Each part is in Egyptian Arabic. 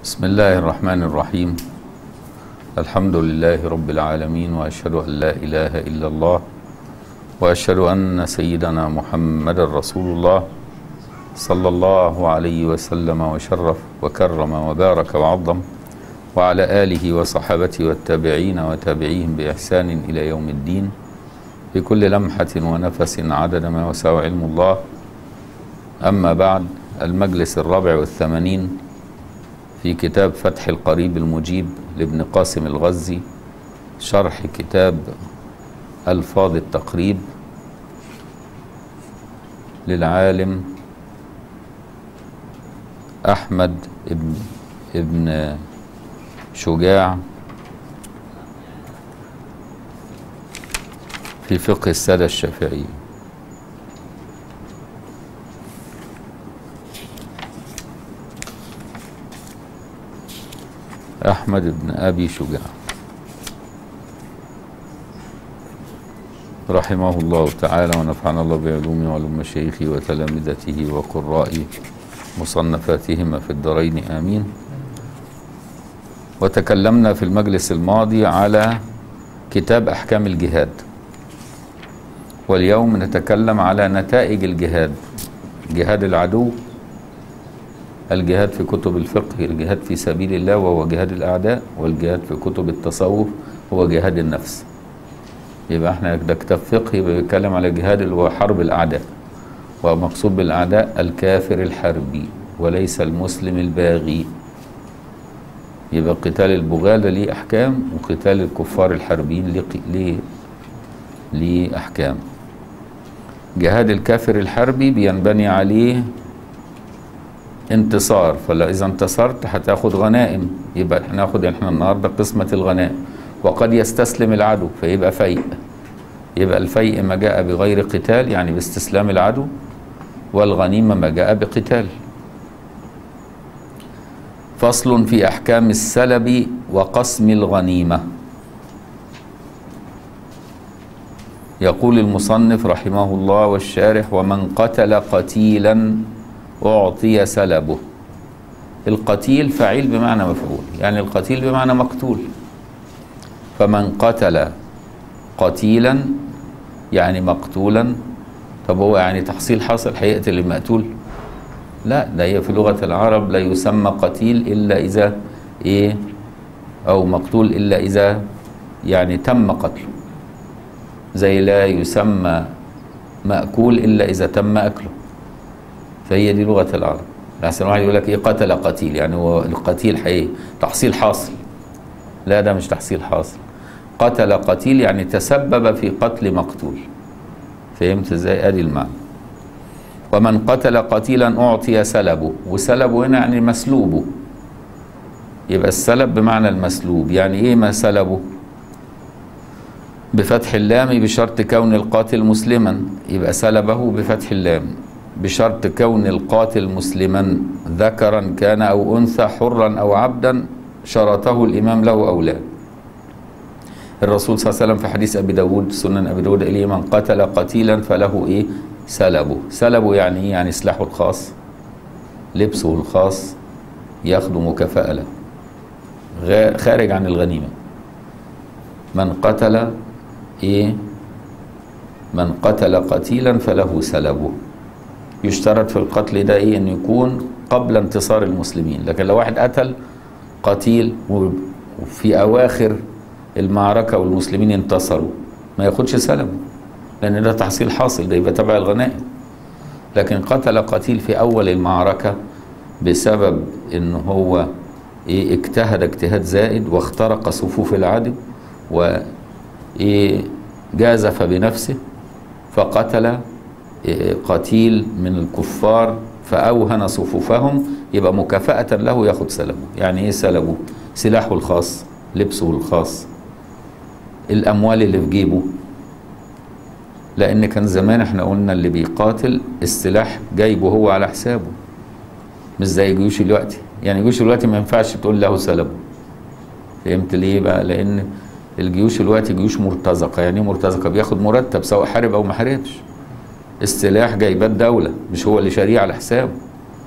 بسم الله الرحمن الرحيم الحمد لله رب العالمين واشهد ان لا اله الا الله واشهد ان سيدنا محمد رسول الله صلى الله عليه وسلم وشرف وكرم وبارك وعظم وعلى اله وصحابته والتابعين وتابعيهم باحسان الى يوم الدين في كل لمحه ونفس عدد ما وسع علم الله اما بعد المجلس الرابع والثمانين في كتاب فتح القريب المجيب لابن قاسم الغزي شرح كتاب ألفاظ التقريب للعالم أحمد ابن ابن شجاع في فقه السادة الشافعية أحمد بن أبي شجاع رحمه الله تعالى ونفعنا الله بعلومه وعلوم مشايخه وتلامذته وقرائه مصنفاتهما في الدارين آمين وتكلمنا في المجلس الماضي على كتاب أحكام الجهاد واليوم نتكلم على نتائج الجهاد جهاد العدو الجهاد في كتب الفقه الجهاد في سبيل الله وهو جهاد الأعداء والجهاد في كتب التصوف هو جهاد النفس يبقى احنا ده كتاب فقه يبقى بيتكلم على جهاد اللي هو حرب الأعداء ومقصود بالأعداء الكافر الحربي وليس المسلم الباغي يبقى قتال البغاة ده ليه أحكام وقتال الكفار الحربيين ليه ليه ليه أحكام جهاد الكافر الحربي بينبني عليه انتصار فلا اذا انتصرت هتاخد غنائم يبقى هناخد احنا النهارده قسمه الغنائم وقد يستسلم العدو فيبقى فيء يبقى الفيء ما جاء بغير قتال يعني باستسلام العدو والغنيمه ما جاء بقتال فصل في احكام السلب وقسم الغنيمه يقول المصنف رحمه الله والشارح ومن قتل قتيلا أعطي سلبه القتيل فعيل بمعنى مفعول يعني القتيل بمعنى مقتول فمن قتل قتيلا يعني مقتولا طب هو يعني تحصيل حاصل هيقتل المقتول لا ده هي في لغة العرب لا يسمى قتيل إلا إذا إيه أو مقتول إلا إذا يعني تم قتله زي لا يسمى مأكول إلا إذا تم أكله فهي دي لغه العرب احسن واحد يقول لك ايه قتل قتيل يعني هو القتيل حقيقي تحصيل حاصل لا ده مش تحصيل حاصل قتل قتيل يعني تسبب في قتل مقتول فهمت ازاي ادي المعنى ومن قتل قتيلا اعطي سلبه وسلبه هنا يعني مسلوبه يبقى السلب بمعنى المسلوب يعني ايه ما سلبه بفتح اللام بشرط كون القاتل مسلما يبقى سلبه بفتح اللام بشرط كون القاتل مسلما ذكرا كان او انثى حرا او عبدا شرطه الامام له او لا الرسول صلى الله عليه وسلم في حديث ابي داود سنن ابي داود اليه من قتل قتيلا فله ايه سلبه سلبه يعني ايه يعني سلاحه الخاص لبسه الخاص ياخده مكافأة له خارج عن الغنيمة من قتل ايه من قتل قتيلا فله سلبه يشترط في القتل ده ايه ان يكون قبل انتصار المسلمين لكن لو واحد قتل قتيل وفي اواخر المعركه والمسلمين انتصروا ما ياخدش سلم لان ده تحصيل حاصل ده يبقى تبع الغنائم لكن قتل قتيل في اول المعركه بسبب ان هو ايه اجتهد اجتهاد زائد واخترق صفوف العدو و ايه جازف بنفسه فقتل قتيل من الكفار فأوهن صفوفهم يبقى مكافأة له ياخد سلبه يعني ايه سلبه سلاحه الخاص لبسه الخاص الأموال اللي في جيبه لأن كان زمان احنا قلنا اللي بيقاتل السلاح جايبه هو على حسابه مش زي جيوش الوقت يعني جيوش الوقت ما ينفعش تقول له سلبه فهمت ليه بقى لأن الجيوش الوقت جيوش مرتزقة يعني مرتزقة بياخد مرتب سواء حارب أو ما حاربش السلاح جايبات دولة مش هو اللي شاريه على حسابه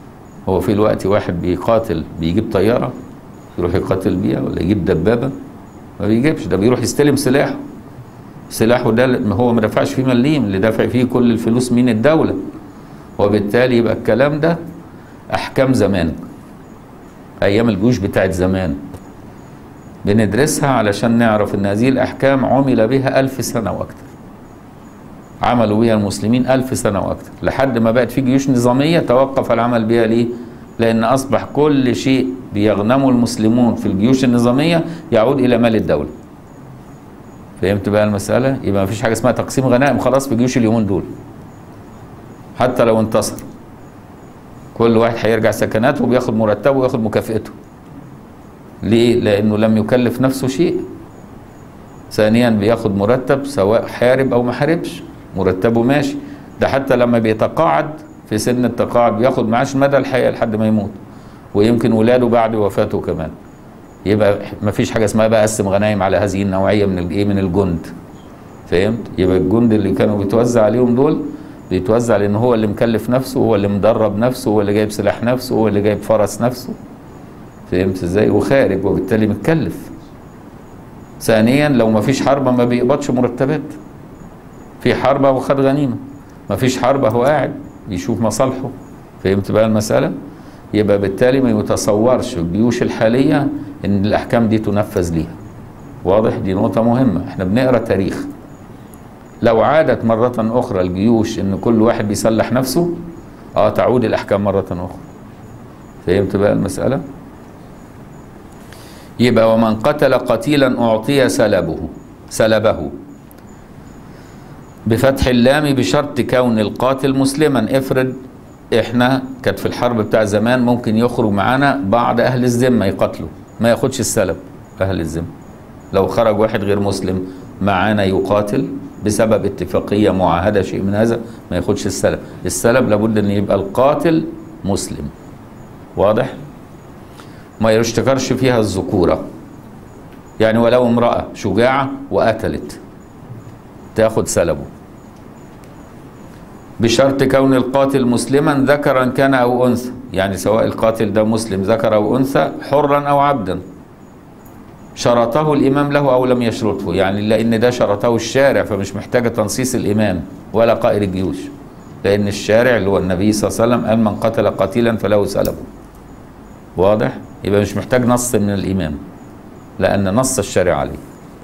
هو في الوقت واحد بيقاتل بيجيب طيارة يروح يقاتل بيها ولا يجيب دبابة ما بيجيبش ده بيروح يستلم سلاحه سلاحه ده ما هو ما دفعش فيه مليم اللي دافع فيه كل الفلوس مين الدولة وبالتالي يبقى الكلام ده أحكام زمان أيام الجيوش بتاعت زمان بندرسها علشان نعرف ان هذه الاحكام عمل بها الف سنه واكثر عملوا بها المسلمين الف سنه واكثر لحد ما بقت في جيوش نظاميه توقف العمل بها ليه لان اصبح كل شيء بيغنمه المسلمون في الجيوش النظاميه يعود الى مال الدوله فهمت بقى المساله يبقى ما فيش حاجه اسمها تقسيم غنائم خلاص في جيوش اليومين دول حتى لو انتصر كل واحد هيرجع سكناته وبياخد مرتبه وياخد مكافئته ليه؟ لأنه لم يكلف نفسه شيء ثانيا بياخد مرتب سواء حارب أو ما حاربش مرتبه ماشي ده حتى لما بيتقاعد في سن التقاعد بياخد معاش مدى الحياة لحد ما يموت ويمكن ولاده بعد وفاته كمان يبقى ما فيش حاجة اسمها بقى قسم غنايم على هذه النوعية من الايه من الجند فهمت يبقى الجند اللي كانوا بيتوزع عليهم دول بيتوزع لان هو اللي مكلف نفسه هو اللي مدرب نفسه هو اللي جايب سلاح نفسه هو اللي جايب فرس نفسه فهمت ازاي وخارج وبالتالي متكلف ثانيا لو ما فيش حرب ما بيقبضش مرتبات في حرب هو خد غنيمه ما فيش حرب هو قاعد بيشوف مصالحه فهمت بقى المساله يبقى بالتالي ما يتصورش الجيوش الحاليه ان الاحكام دي تنفذ ليها واضح دي نقطه مهمه احنا بنقرا تاريخ لو عادت مرة أخرى الجيوش إن كل واحد بيسلح نفسه اه تعود الأحكام مرة أخرى فهمت بقى المسألة؟ يبقى ومن قتل قتيلا أعطي سلبه سلبه بفتح اللام بشرط كون القاتل مسلما افرض احنا كانت في الحرب بتاع زمان ممكن يخرج معانا بعض اهل الذمه يقاتلوا ما ياخدش السلب اهل الذمه لو خرج واحد غير مسلم معانا يقاتل بسبب اتفاقيه معاهده شيء من هذا ما ياخدش السلب السلب لابد ان يبقى القاتل مسلم واضح ما يشتكرش فيها الذكورة يعني ولو امرأة شجاعة وقتلت تاخد سلبه بشرط كون القاتل مسلما ذكرا كان أو أنثى يعني سواء القاتل ده مسلم ذكر أو أنثى حرا أو عبدا شرطه الإمام له أو لم يشرطه يعني لأن ده شرطه الشارع فمش محتاجة تنصيص الإمام ولا قائد الجيوش لأن الشارع اللي هو النبي صلى الله عليه وسلم قال من قتل قتيلا فله سلبه واضح يبقى مش محتاج نص من الإمام لأن نص الشارع عليه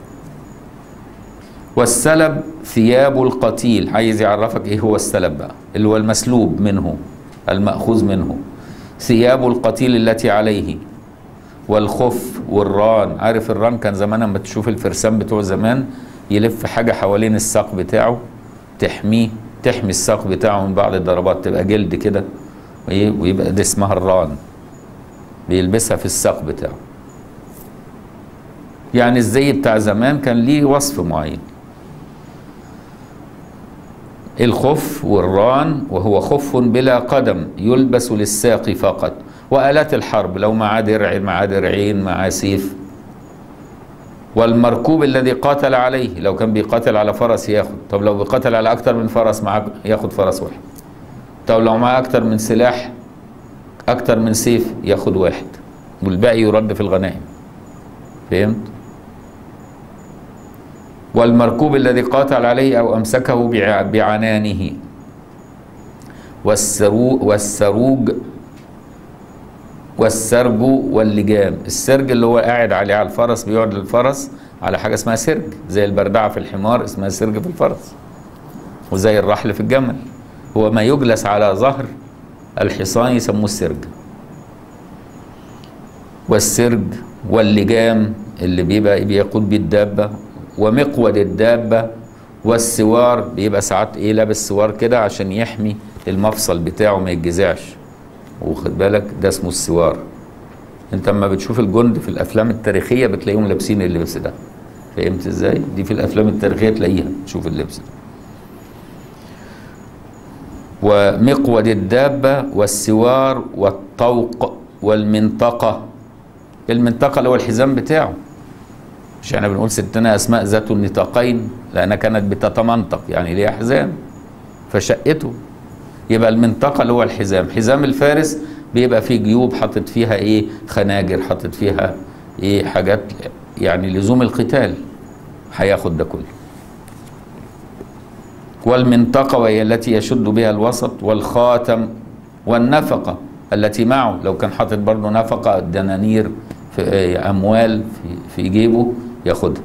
والسلب ثياب القتيل عايز يعرفك ايه هو السلب بقى اللي هو المسلوب منه المأخوذ منه ثياب القتيل التي عليه والخف والران عارف الران كان زمان لما تشوف الفرسان بتوع زمان يلف حاجة حوالين الساق بتاعه تحميه تحمي الساق بتاعه من بعض الضربات تبقى جلد كده ويبقى دي اسمها الران بيلبسها في الساق بتاعه يعني الزي بتاع زمان كان ليه وصف معين الخف والران وهو خف بلا قدم يلبس للساق فقط وآلات الحرب لو معاه درع معاه درعين معاه سيف والمركوب الذي قاتل عليه لو كان بيقاتل على فرس ياخد طب لو بيقاتل على أكتر من فرس معاه ياخد فرس واحد طب لو معاه أكتر من سلاح أكتر من سيف ياخد واحد والباقي يرد في الغنائم فهمت؟ والمركوب الذي قاتل عليه أو أمسكه بعنانه والسروج, والسروج والسرج واللجام السرج اللي هو قاعد عليه على الفرس بيقعد للفرس على حاجة اسمها سرج زي البردعة في الحمار اسمها سرج في الفرس وزي الرحل في الجمل هو ما يجلس على ظهر الحصان يسموه السرج والسرج واللجام اللي بيبقى بيقود بيه الدابة ومقود الدابة والسوار بيبقى ساعات ايه لابس سوار كده عشان يحمي المفصل بتاعه ما يتجزعش واخد بالك ده اسمه السوار انت اما بتشوف الجند في الافلام التاريخيه بتلاقيهم لابسين اللبس ده فهمت ازاي دي في الافلام التاريخيه تلاقيها تشوف اللبس ده ومقود الدابه والسوار والطوق والمنطقه المنطقه اللي هو الحزام بتاعه مش احنا بنقول ستنا اسماء ذات النطاقين لانها كانت بتتمنطق يعني ليها حزام فشقته يبقى المنطقه اللي هو الحزام حزام الفارس بيبقى في جيوب حاطط فيها ايه خناجر حاطط فيها ايه حاجات يعني لزوم القتال هياخد ده كله والمنطقة وهي التي يشد بها الوسط والخاتم والنفقة التي معه لو كان حاطط برضه نفقة دنانير في إيه، أموال في, في جيبه ياخدها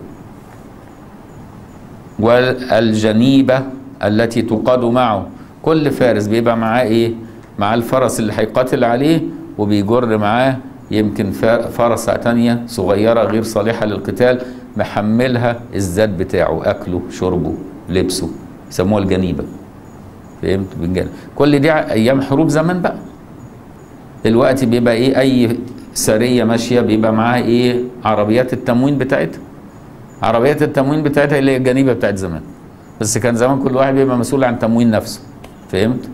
والجنيبة التي تقاد معه كل فارس بيبقى معاه ايه معاه الفرس اللي هيقاتل عليه وبيجر معاه يمكن فا- فرسة تانية صغيرة غير صالحة للقتال محملها الزاد بتاعه أكله شربه لبسه يسموها الجنيبة فهمت بالجنة. كل دي ع- أيام حروب زمان بقى دلوقتي بيبقى ايه أي سرية ماشية بيبقى معاها ايه عربيات التموين بتاعتها عربيات التموين بتاعتها اللي هي الجنيبه بتاعت زمان بس كان زمان كل واحد بيبقى مسؤول عن تموين نفسه فهمت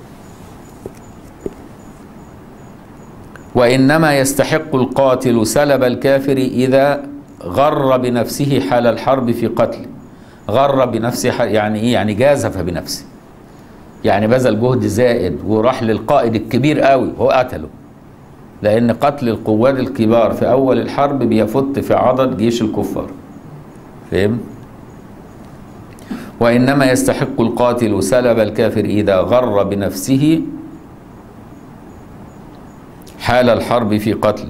وانما يستحق القاتل سلب الكافر اذا غر بنفسه حال الحرب في قتله غر بنفسه ح- يعني ايه يعني جازف بنفسه يعني بذل جهد زائد وراح للقائد الكبير قوي هو قتله لان قتل القواد الكبار في اول الحرب بيفت في عضد جيش الكفار فهم وإنما يستحق القاتل سلب الكافر إذا غر بنفسه حال الحرب في قتله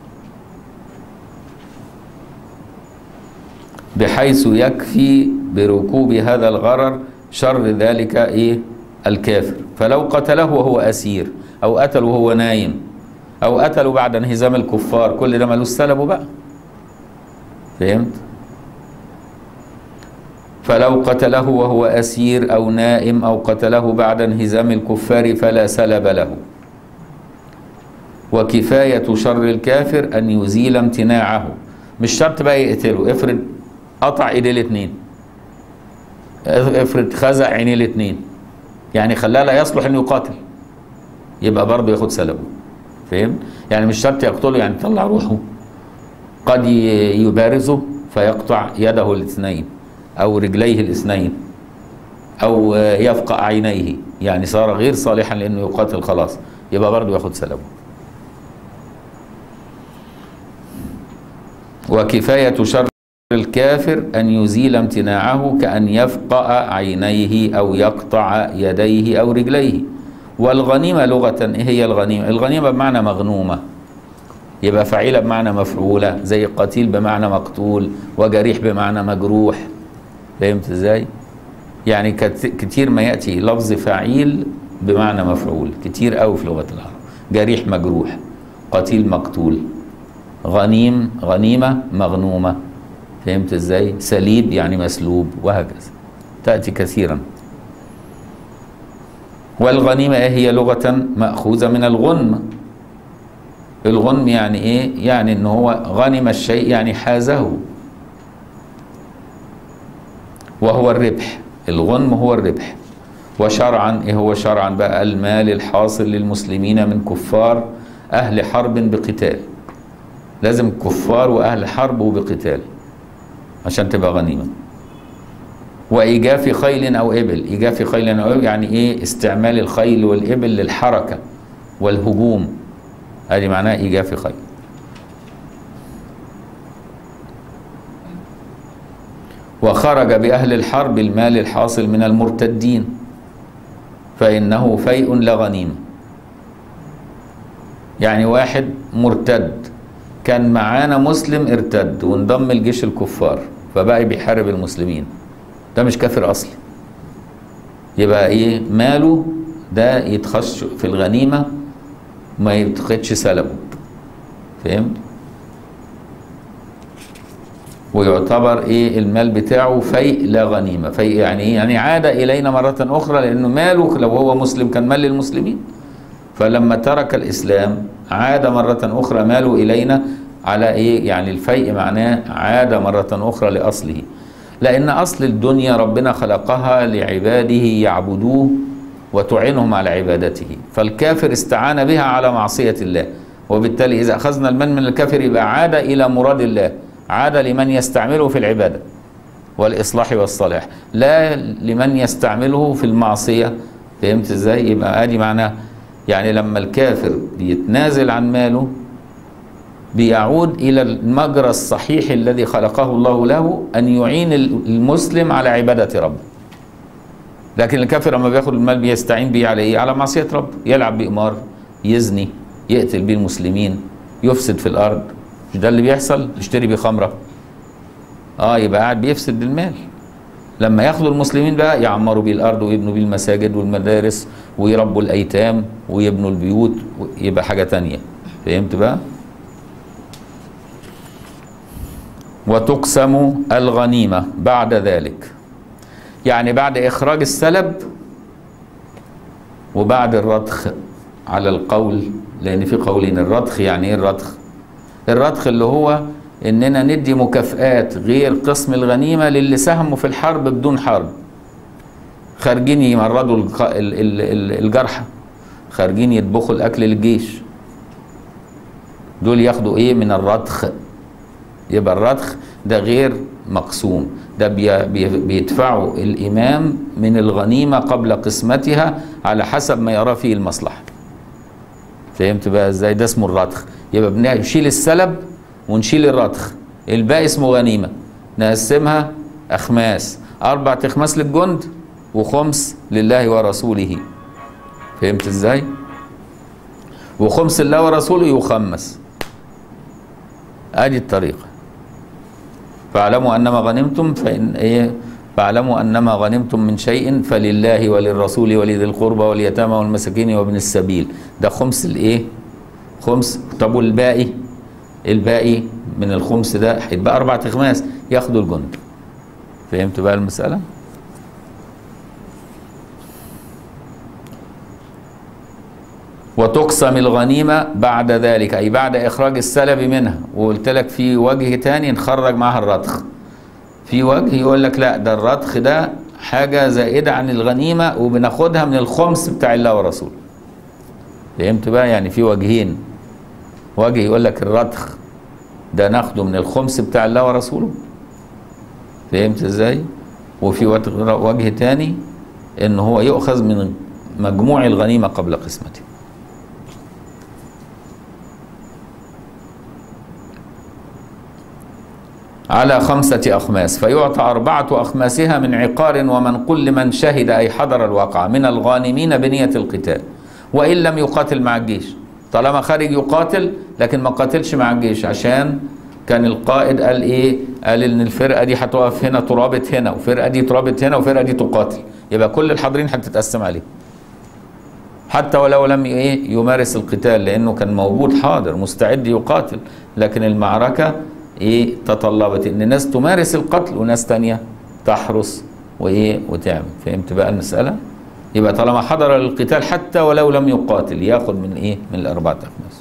بحيث يكفي بركوب هذا الغرر شر ذلك إيه الكافر فلو قتله وهو أسير أو قتله وهو نايم أو قتله بعد انهزام الكفار كل ده ملوش سلبه بقى فهمت؟ فلو قتله وهو أسير أو نائم أو قتله بعد انهزام الكفار فلا سلب له وكفاية شر الكافر أن يزيل امتناعه مش شرط بقى يقتله افرض قطع ايديه الاتنين افرض خزق عينيه الاتنين يعني خلاه لا يصلح انه يقاتل يبقى برضه ياخد سلبه فهمت يعني مش شرط يقتله يعني يطلع روحه قد ي- يبارزه فيقطع يده الاثنين او رجليه الاثنين او يفقع عينيه يعني صار غير صالحا لانه يقاتل خلاص يبقى برضه ياخد سلبه وكفاية شر الكافر أن يزيل امتناعه كأن يفقأ عينيه أو يقطع يديه أو رجليه والغنيمة لغة إيه هي الغنيمة الغنيمة بمعنى مغنومة يبقى فعيلة بمعنى مفعولة زي قتيل بمعنى مقتول وجريح بمعنى مجروح فهمت ازاي يعني كت- كتير ما يأتي لفظ فعيل بمعنى مفعول كتير قوي في لغة العرب جريح مجروح قتيل مقتول غنيم غنيمة مغنومة فهمت ازاي سليب يعني مسلوب وهكذا تأتي كثيرا والغنيمة إيه هي لغة مأخوذة من الغنم الغنم يعني ايه يعني ان هو غنم الشيء يعني حازه وهو الربح الغنم هو الربح وشرعا ايه هو شرعا بقى المال الحاصل للمسلمين من كفار اهل حرب بقتال لازم كفار واهل حرب وبقتال عشان تبقى غنيمه وايجاف خيل او ابل ايجاف خيل او ابل يعني ايه استعمال الخيل والابل للحركه والهجوم ادي معناها ايجاف خيل وخرج بأهل الحرب المال الحاصل من المرتدين فإنه فيء لا غنيمة يعني واحد مرتد كان معانا مسلم ارتد وانضم الجيش الكفار فبقى بيحارب المسلمين ده مش كافر أصلي يبقى ايه ماله ده يتخش في الغنيمة ما يتخدش سلبه فهمت ويعتبر ايه المال بتاعه فيء لا غنيمه فيء يعني ايه يعني عاد الينا مره اخرى لانه ماله لو هو مسلم كان مال للمسلمين فلما ترك الاسلام عاد مره اخرى ماله الينا على ايه يعني الفيء معناه عاد مره اخرى لاصله لان اصل الدنيا ربنا خلقها لعباده يعبدوه وتعينهم على عبادته فالكافر استعان بها على معصيه الله وبالتالي اذا اخذنا المال من الكافر يبقى عاد الى مراد الله عاد لمن يستعمله في العبادة والإصلاح والصلاح لا لمن يستعمله في المعصية فهمت ازاي يبقى ادي معناه يعني لما الكافر بيتنازل عن ماله بيعود إلى المجرى الصحيح الذي خلقه الله له أن يعين المسلم على عبادة ربه لكن الكافر لما بياخد المال بيستعين بيه على ايه؟ على معصية ربه يلعب بقمار يزني يقتل بيه المسلمين يفسد في الأرض مش ده اللي بيحصل يشتري بيه خمرة اه يبقى قاعد بيفسد بالمال لما ياخدوا المسلمين بقى يعمروا بيه الارض ويبنوا بيه المساجد والمدارس ويربوا الايتام ويبنوا البيوت يبقى حاجه تانية فهمت بقى وتقسم الغنيمه بعد ذلك يعني بعد اخراج السلب وبعد الرضخ على القول لان في قولين الرضخ يعني ايه الرضخ الرضخ اللي هو اننا ندي مكافآت غير قسم الغنيمة للي ساهموا في الحرب بدون حرب خارجين يمرضوا الق- ال- ال- ال- الجرحى خارجين يطبخوا الاكل للجيش دول ياخدوا ايه من الرضخ يبقى الرضخ ده غير مقسوم ده بي بي بيدفعوا الامام من الغنيمة قبل قسمتها على حسب ما يرى فيه المصلحة فهمت بقى ازاي ده اسمه الرضخ يبقى بنشيل السلب ونشيل الرضخ الباقي اسمه غنيمة نقسمها أخماس أربع أخماس للجند وخمس لله ورسوله فهمت ازاي؟ وخمس الله ورسوله يخمس ادي الطريقة فاعلموا انما غنمتم فان ايه فاعلموا انما غنمتم من شيء فلله وللرسول ولذي القربى واليتامى والمساكين وابن السبيل ده خمس الايه خمس طب والباقي الباقي من الخمس ده هيتبقى اربع اخماس ياخدوا الجند فهمت بقى المساله وتقسم الغنيمة بعد ذلك أي بعد إخراج السلب منها وقلت لك في وجه تاني نخرج معها الرضخ في وجه يقول لك لا ده الرضخ ده حاجة زائدة عن الغنيمة وبناخدها من الخمس بتاع الله ورسوله فهمت بقى يعني في وجهين وجه يقول لك الرضخ ده ناخده من الخمس بتاع الله ورسوله فهمت ازاي وفي وجه وجه تاني ان هو يؤخذ من مجموع الغنيمة قبل قسمته على خمسة أخماس فيعطى أربعة أخماسها من عقار ومنقل لمن شهد أي حضر الواقع من الغانمين بنية القتال وإن لم يقاتل مع الجيش طالما خارج يقاتل لكن ما قاتلش مع الجيش عشان كان القائد قال ايه قال ان الفرقه دي هتقف هنا ترابط هنا وفرقه دي ترابط هنا وفرقه دي تقاتل يبقى كل الحاضرين هتتقسم عليه حتى ولو لم ايه يمارس القتال لانه كان موجود حاضر مستعد يقاتل لكن المعركه ايه تطلبت ان ناس تمارس القتل وناس تانية تحرس وايه وتعمل فهمت بقى المساله يبقى طالما حضر للقتال حتى ولو لم يقاتل ياخذ من ايه من الاربعه اخماس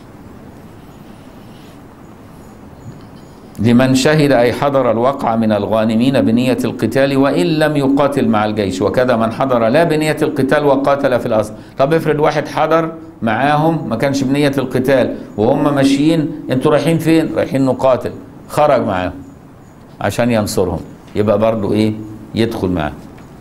لمن شهد أي حضر الوقع من الغانمين بنية القتال وإن لم يقاتل مع الجيش وكذا من حضر لا بنية القتال وقاتل في الأصل طب افرض واحد حضر معاهم ما كانش بنية القتال وهم ماشيين انتوا رايحين فين رايحين نقاتل خرج معاهم عشان ينصرهم يبقى برضو ايه يدخل معاه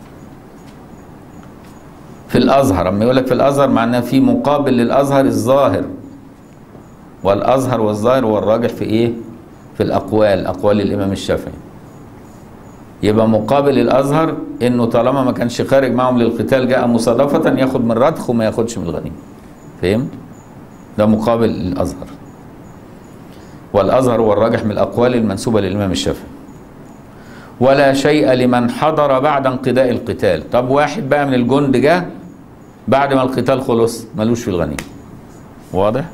في الأزهر اما يقول لك في الأزهر معناه في مقابل للأزهر الظاهر والأزهر والظاهر والراجح في ايه في الأقوال أقوال الإمام الشافعي يبقى مقابل الأزهر إنه طالما ما كانش خارج معهم للقتال جاء مصادفة ياخد من رضخ وما ياخدش من الغنيمة فهمت؟ ده مقابل الأزهر والأزهر هو الراجح من الأقوال المنسوبة للإمام الشافعي ولا شيء لمن حضر بعد انقضاء القتال طب واحد بقى من الجند جه بعد ما القتال خلص ملوش في الغنيمة واضح؟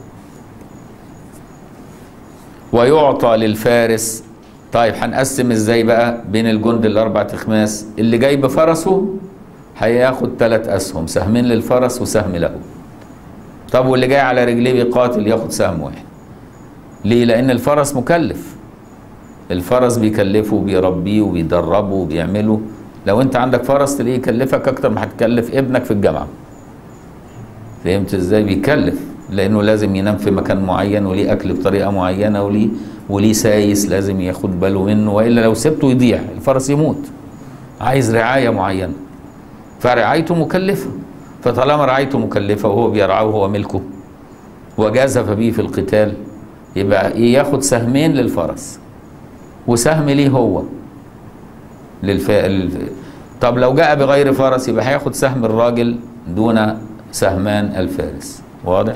ويعطى للفارس طيب هنقسم ازاي بقى بين الجند الاربع اخماس اللي جاي بفرسه هياخد ثلاث اسهم سهمين للفرس وسهم له طب واللي جاي على رجليه بيقاتل ياخد سهم واحد ليه لان الفرس مكلف الفرس بيكلفه وبيربيه وبيدربه وبيعمله لو انت عندك فرس تلاقيه يكلفك اكتر ما هتكلف ابنك في الجامعه فهمت ازاي بيكلف لانه لازم ينام في مكان معين وليه اكل بطريقه معينه وليه وليه سايس لازم ياخد باله منه والا لو سبته يضيع الفرس يموت عايز رعايه معينه فرعايته مكلفه فطالما رعايته مكلفة وهو بيرعاه وهو ملكه وجازف به في القتال يبقى ياخد سهمين للفرس وسهم ليه هو للف... للف... طب لو جاء بغير فرس يبقى هياخد سهم الراجل دون سهمان الفارس واضح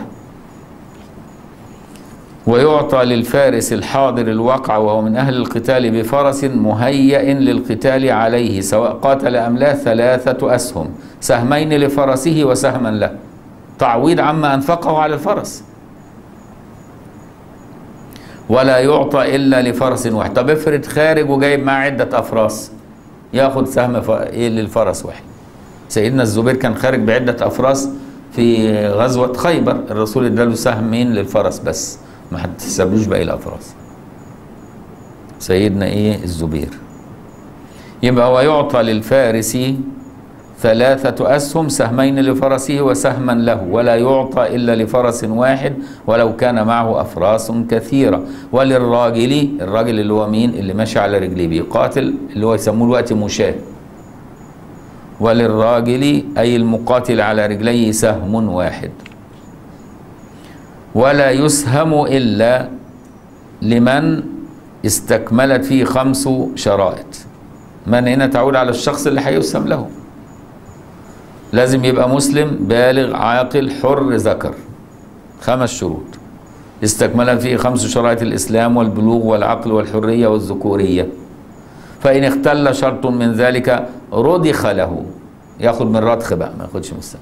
ويعطى للفارس الحاضر الوقع وهو من أهل القتال بفرس مهيئ للقتال عليه سواء قاتل أم لا ثلاثة أسهم سهمين لفرسه وسهما له تعويض عما أنفقه على الفرس ولا يعطى إلا لفرس واحد طب افرض خارج وجايب معاه عدة أفراس ياخد سهم ف... إيه للفرس واحد سيدنا الزبير كان خارج بعدة أفراس في غزوة خيبر الرسول اداله سهمين للفرس بس ما هتحسبلوش باقي الافراس سيدنا ايه الزبير يبقى ويعطى للفارس ثلاثة أسهم سهمين لفرسه وسهما له ولا يعطى إلا لفرس واحد ولو كان معه أفراس كثيرة وللراجل الراجل اللي هو مين اللي ماشي على رجليه بيقاتل اللي هو يسموه الوقت مشاه وللراجل أي المقاتل على رجليه سهم واحد ولا يسهم إلا لمن استكملت فيه خمس شرائط من هنا تعود على الشخص اللي هيسهم له لازم يبقى مسلم بالغ عاقل حر ذكر خمس شروط استكملت فيه خمس شرائط الإسلام والبلوغ والعقل والحرية والذكورية فإن اختل شرط من ذلك رضخ له ياخد من رضخ بقى ما ياخدش من السهم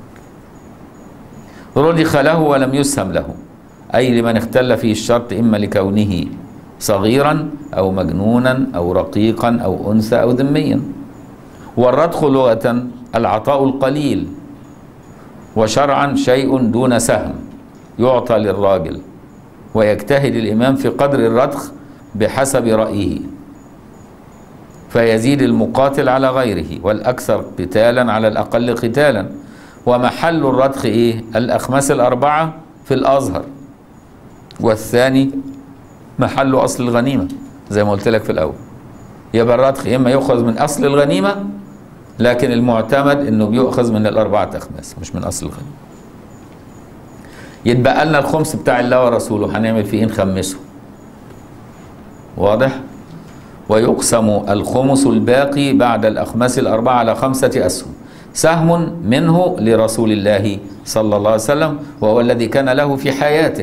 رضخ له ولم يسهم له أي لمن اختل فيه الشرط إما لكونه صغيرا أو مجنونا أو رقيقا أو أنثى أو ذميا والرضخ لغة العطاء القليل وشرعا شيء دون سهم يعطى للراجل ويجتهد الإمام في قدر الرضخ بحسب رأيه فيزيد المقاتل على غيره والأكثر قتالا على الأقل قتالا ومحل الرضخ إيه؟ الأخماس الأربعة في الأزهر والثاني محل أصل الغنيمة زي ما قلت لك في الأول يبقى الرضخ إما يؤخذ من أصل الغنيمة لكن المعتمد إنه بيؤخذ من الأربعة أخماس مش من أصل الغنيمة يتبقى لنا الخمس بتاع الله ورسوله هنعمل فيه إيه نخمسه واضح ويقسم الخمس الباقي بعد الأخماس الأربعة على خمسة أسهم سهم منه لرسول الله صلى الله عليه وسلم وهو الذي كان له في حياته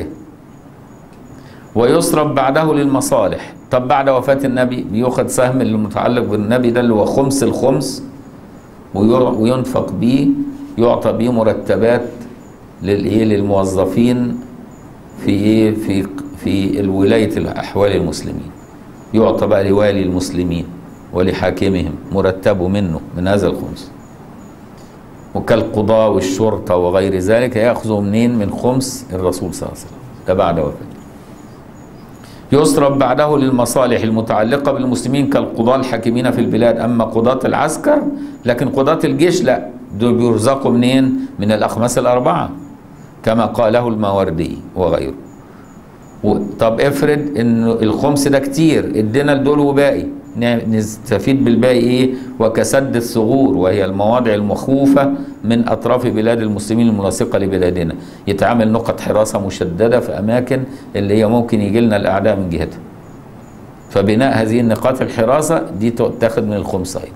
ويصرف بعده للمصالح طب بعد وفاة النبي بياخد سهم اللي متعلق بالنبي ده اللي هو خمس الخمس وينفق بيه يعطى بيه مرتبات للايه للموظفين في ايه في في الولايه الاحوال المسلمين يعطى بقى لوالي المسلمين ولحاكمهم مرتبه منه من هذا الخمس وكالقضاء والشرطه وغير ذلك ياخذوا منين من خمس الرسول صلى الله عليه وسلم ده بعد وفاته يصرف بعده للمصالح المتعلقة بالمسلمين كالقضاة الحاكمين في البلاد أما قضاة العسكر لكن قضاة الجيش لا دول بيرزقوا منين من الأخماس الأربعة كما قاله الماوردي وغيره طب افرض ان الخمس ده كتير ادينا لدول وباقي نستفيد بالباقي ايه وكسد الثغور وهي المواضع المخوفة من اطراف بلاد المسلمين الملاصقة لبلادنا يتعامل نقط حراسة مشددة في اماكن اللي هي ممكن يجي لنا الاعداء من جهتها فبناء هذه النقاط الحراسة دي تتاخد من الخمس ايضا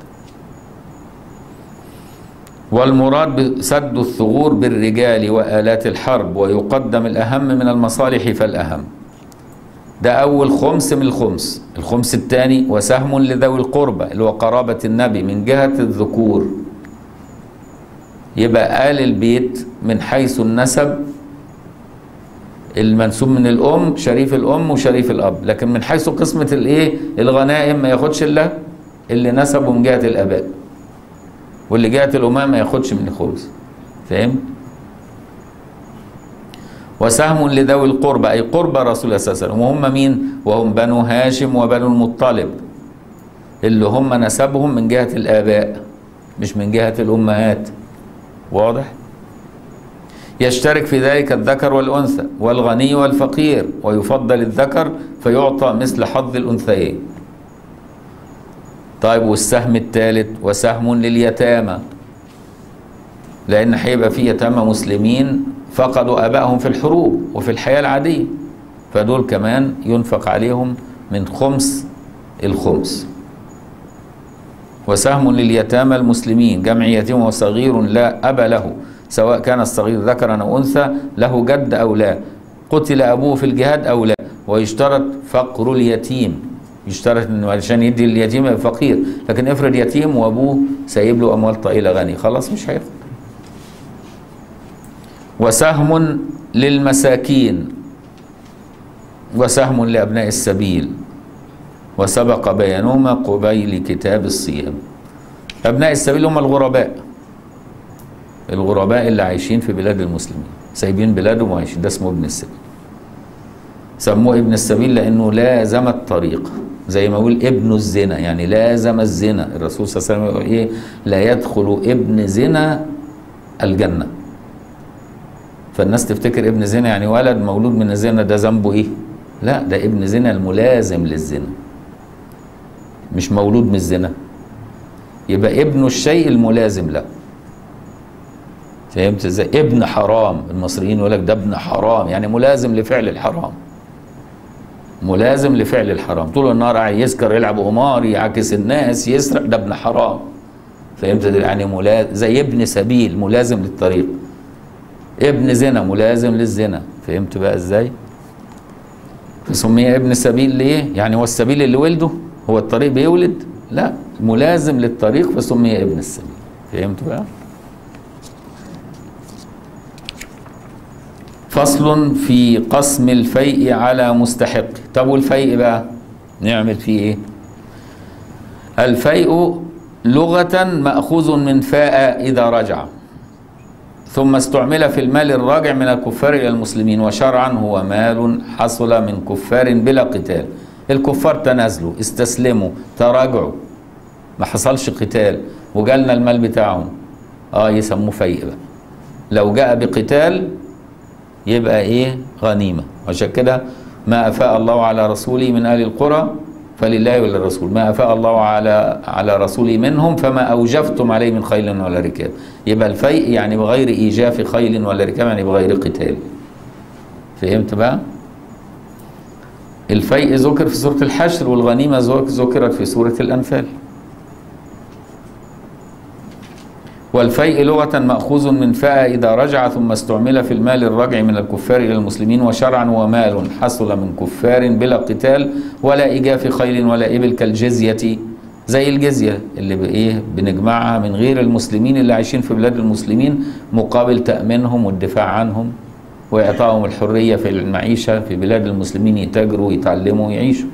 والمراد بسد الثغور بالرجال وآلات الحرب ويقدم الأهم من المصالح فالأهم ده أول خمس من الخمس الخمس الثاني وسهم لذوي القربى اللي هو قرابة النبي من جهة الذكور يبقى آل البيت من حيث النسب المنسوب من الأم شريف الأم وشريف الأب لكن من حيث قسمة الإيه الغنائم ما ياخدش إلا اللي نسبه من جهة الآباء واللي جهة الأمام ما ياخدش من الخمس فاهم؟ وسهم لذوي القربى أي قربى رسول الله صلى الله عليه وسلم وهم مين؟ وهم بنو هاشم وبنو المطلب اللي هم نسبهم من جهة الآباء مش من جهة الأمهات واضح؟ يشترك في ذلك الذكر والأنثى والغني والفقير ويفضل الذكر فيعطى مثل حظ الأنثيين طيب والسهم الثالث وسهم لليتامى لان هيبقى في يتامى مسلمين فقدوا ابائهم في الحروب وفي الحياه العاديه فدول كمان ينفق عليهم من خمس الخمس وسهم لليتامى المسلمين جمع يتيم وصغير لا أب له سواء كان الصغير ذكرا أو أنثى له جد أو لا قتل أبوه في الجهاد أو لا ويشترط فقر اليتيم يشترط انه علشان يدي اليتيم يبقى فقير لكن افرض يتيم وابوه سايب له اموال طائله غني خلاص مش هياخد وسهم للمساكين وسهم لابناء السبيل وسبق بيانهما قبيل كتاب الصيام ابناء السبيل هم الغرباء الغرباء اللي عايشين في بلاد المسلمين سايبين بلادهم وعايشين ده اسمه ابن السبيل سموه ابن السبيل لانه لازم الطريق زي ما يقول ابن الزنا يعني لازم الزنا الرسول صلى الله عليه وسلم يقول ايه لا يدخل ابن زنا الجنه فالناس تفتكر ابن زنا يعني ولد مولود من الزنا ده ذنبه ايه لا ده ابن زنا الملازم للزنا مش مولود من الزنا يبقى ابن الشيء الملازم له فهمت ازاي ابن حرام المصريين يقول لك ده ابن حرام يعني ملازم لفعل الحرام ملازم لفعل الحرام طول النهار قاعد يسكر يلعب قمار يعاكس الناس يسرق ده ابن حرام فهمت ازاي؟ يعني ملازم زي ابن سبيل ملازم للطريق ابن زنا ملازم للزنا فهمت بقى ازاي فسمي ابن سبيل ليه يعني هو السبيل اللي ولده هو الطريق بيولد لا ملازم للطريق فسمي ابن السبيل فهمت بقى فصل في قسم الفيء على مستحق طب والفيء بقى نعمل فيه ايه الفيء لغة مأخوذ من فاء إذا رجع ثم استعمل في المال الراجع من الكفار إلى المسلمين وشرعا هو مال حصل من كفار بلا قتال الكفار تنازلوا استسلموا تراجعوا ما حصلش قتال وجالنا المال بتاعهم اه يسموه فيء بقى لو جاء بقتال يبقى ايه غنيمة عشان كده ما أفاء الله على رسوله من أهل القرى فلله وللرسول ما أفاء الله على على رسوله منهم فما أوجفتم عليه من خيل ولا ركاب يبقى الفيء يعني بغير إيجاف خيل ولا ركاب يعني بغير قتال فهمت بقى الفيء ذكر في سورة الحشر والغنيمة ذكرت في سورة الأنفال والفيء لغة مأخوذ من فاء إذا رجع ثم استعمل في المال الرجع من الكفار إلى المسلمين وشرعا ومال حصل من كفار بلا قتال ولا إيجاف خيل ولا إبل كالجزية زي الجزية اللي بإيه بنجمعها من غير المسلمين اللي عايشين في بلاد المسلمين مقابل تأمينهم والدفاع عنهم وإعطائهم الحرية في المعيشة في بلاد المسلمين يتاجروا ويتعلموا ويعيشوا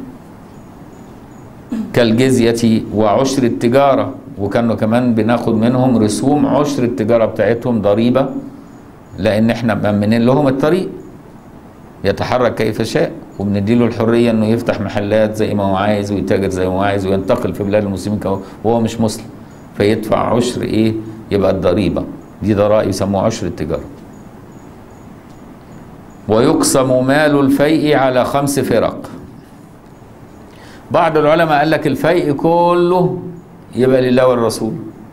كالجزية وعشر التجارة وكانوا كمان بناخد منهم رسوم عشر التجارة بتاعتهم ضريبة لأن احنا مأمنين لهم الطريق يتحرك كيف شاء وبنديله الحرية انه يفتح محلات زي ما هو عايز ويتاجر زي ما هو عايز وينتقل في بلاد المسلمين وهو مش مسلم فيدفع عشر ايه يبقى الضريبة دي ضرائب يسموها عشر التجارة ويقسم مال الفيء على خمس فرق بعض العلماء قال لك الفيء كله يبقى لله والرسول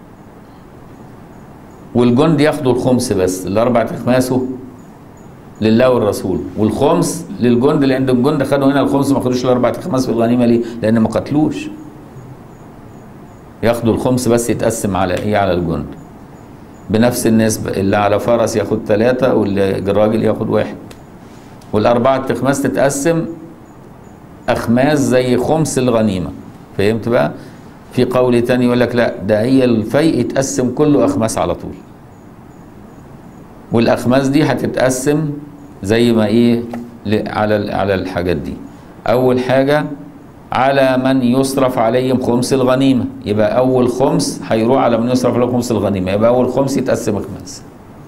والجند ياخدوا الخمس بس الاربع اخماسه لله والرسول والخمس للجند لان الجند خدوا هنا الخمس ما خدوش الاربع اخماس في الغنيمه ليه؟ لان ما قتلوش ياخدوا الخمس بس يتقسم على ايه على الجند بنفس النسبه اللي على فرس ياخد ثلاثه واللي الراجل ياخد واحد والاربعه اخماس تتقسم اخماس زي خمس الغنيمه فهمت بقى؟ في قول تاني يقول لك لا ده هي الفيء يتقسم كله اخماس على طول والاخماس دي هتتقسم زي ما ايه على على الحاجات دي اول حاجه على من يصرف عليهم خمس الغنيمه يبقى اول خمس هيروح على من يصرف عليهم خمس الغنيمه يبقى اول خمس يتقسم اخماس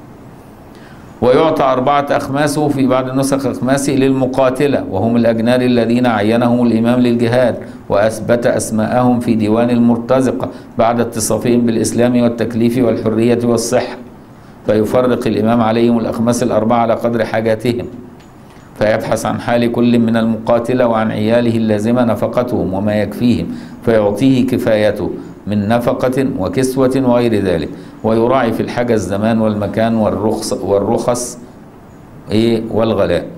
ويعطى أربعة أخماسه في بعض النسخ أخماسه للمقاتلة وهم الأجناد الذين عينهم الإمام للجهاد وأثبت أسماءهم في ديوان المرتزقة بعد اتصافهم بالإسلام والتكليف والحرية والصحة فيفرق الإمام عليهم الأخماس الأربعة على قدر حاجاتهم فيبحث عن حال كل من المقاتلة وعن عياله اللازمة نفقتهم وما يكفيهم فيعطيه كفايته من نفقة وكسوة وغير ذلك ويراعي في الحاجة الزمان والمكان والرخص والرخص إيه والغلاء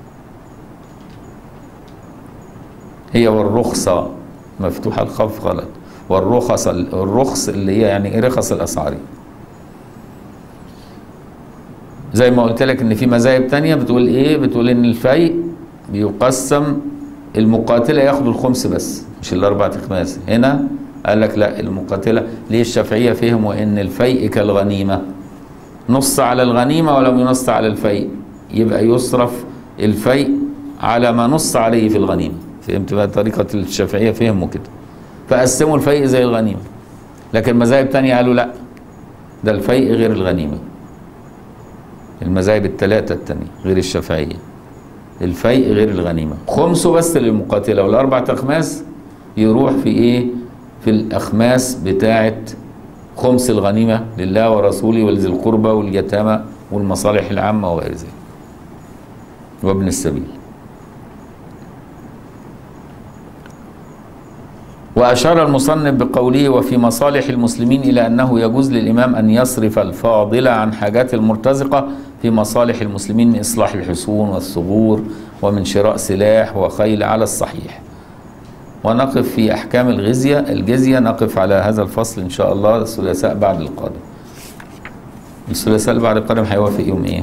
هي والرخصة مفتوحة الخف غلط والرخص الرخص اللي هي يعني إيه رخص الأسعار زي ما قلت لك ان في مذاهب تانية بتقول ايه بتقول ان الفيء بيقسم المقاتلة ياخدوا الخمس بس مش الاربع اخماس هنا قال لك لا المقاتلة ليه الشافعية فهموا ان الفيء كالغنيمة نص على الغنيمة ولم ينص على الفيء يبقى يصرف الفيء على ما نص عليه في الغنيمة فهمت بقى طريقة الشافعية فهموا كده فقسموا الفيء زي الغنيمة لكن مذاهب تانية قالوا لا ده الفيء غير الغنيمة المذاهب الثلاثة التانية غير الشافعية الفيء غير الغنيمة خمسه بس للمقاتلة والأربع أخماس يروح في إيه في الأخماس بتاعة خمس الغنيمة لله ورسوله ولذي القربى واليتامى والمصالح العامة وغير ذلك وابن السبيل وأشار المصنف بقوله وفي مصالح المسلمين إلى أنه يجوز للإمام أن يصرف الفاضل عن حاجات المرتزقة في مصالح المسلمين من إصلاح الحصون والثغور ومن شراء سلاح وخيل على الصحيح ونقف في أحكام الغزية الجزية نقف على هذا الفصل إن شاء الله الثلاثاء بعد القادم الثلاثاء اللي بعد القادم هيوافق يوم إيه؟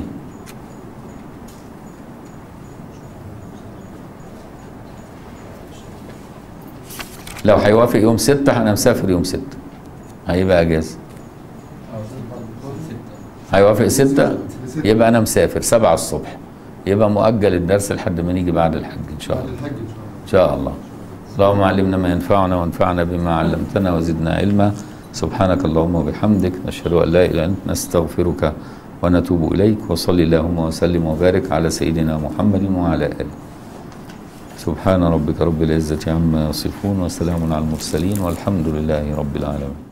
لو هيوافق يوم ستة أنا مسافر يوم ستة هيبقى أجازة هيوافق ستة يبقى أنا مسافر سبعة الصبح يبقى مؤجل الدرس لحد ما نيجي بعد الحج إن شاء الله الحج ان إن شاء الله شاء الله اللهم علمنا ما ينفعنا وانفعنا بما علمتنا وزدنا علما سبحانك اللهم وبحمدك نشهد أن لا إله إلا أنت نستغفرك ونتوب إليك وصلي اللهم وسلم وبارك على سيدنا محمد وعلى آله سبحان ربك رب العزة عما يصفون وسلام على المرسلين والحمد لله رب العالمين